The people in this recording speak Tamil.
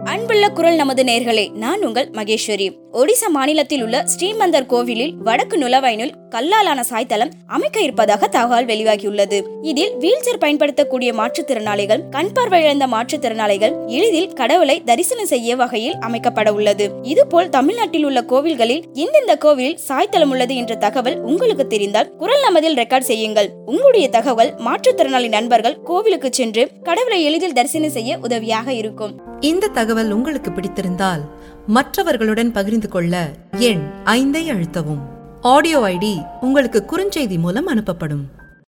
அன்புள்ள குரல் நமது நேர்களே நான் உங்கள் மகேஸ்வரி ஒடிசா மாநிலத்தில் உள்ள ஸ்ரீமந்தர் கோவிலில் வடக்கு நுலவாயினுள் கல்லாலான சாய்தளம் அமைக்க இருப்பதாக தகவல் வெளியாகியுள்ளது இதில் வீல்சேர் பயன்படுத்தக்கூடிய மாற்றுத்திறனாளிகள் கண் பார்வை இழந்த மாற்றுத்திறனாளிகள் எளிதில் கடவுளை தரிசனம் செய்ய வகையில் அமைக்கப்பட உள்ளது இதுபோல் தமிழ்நாட்டில் உள்ள கோவில்களில் எந்தெந்த கோவிலில் சாய்தளம் உள்ளது என்ற தகவல் உங்களுக்கு தெரிந்தால் குரல் நமதில் ரெக்கார்ட் செய்யுங்கள் உங்களுடைய தகவல் மாற்றுத்திறனாளி நண்பர்கள் கோவிலுக்கு சென்று கடவுளை எளிதில் தரிசனம் செய்ய உதவியாக இருக்கும் இந்த தகவல் உங்களுக்கு பிடித்திருந்தால் மற்றவர்களுடன் பகிர்ந்து கொள்ள எண் ஐந்தை அழுத்தவும் ஆடியோ ஐடி உங்களுக்கு குறுஞ்செய்தி மூலம் அனுப்பப்படும்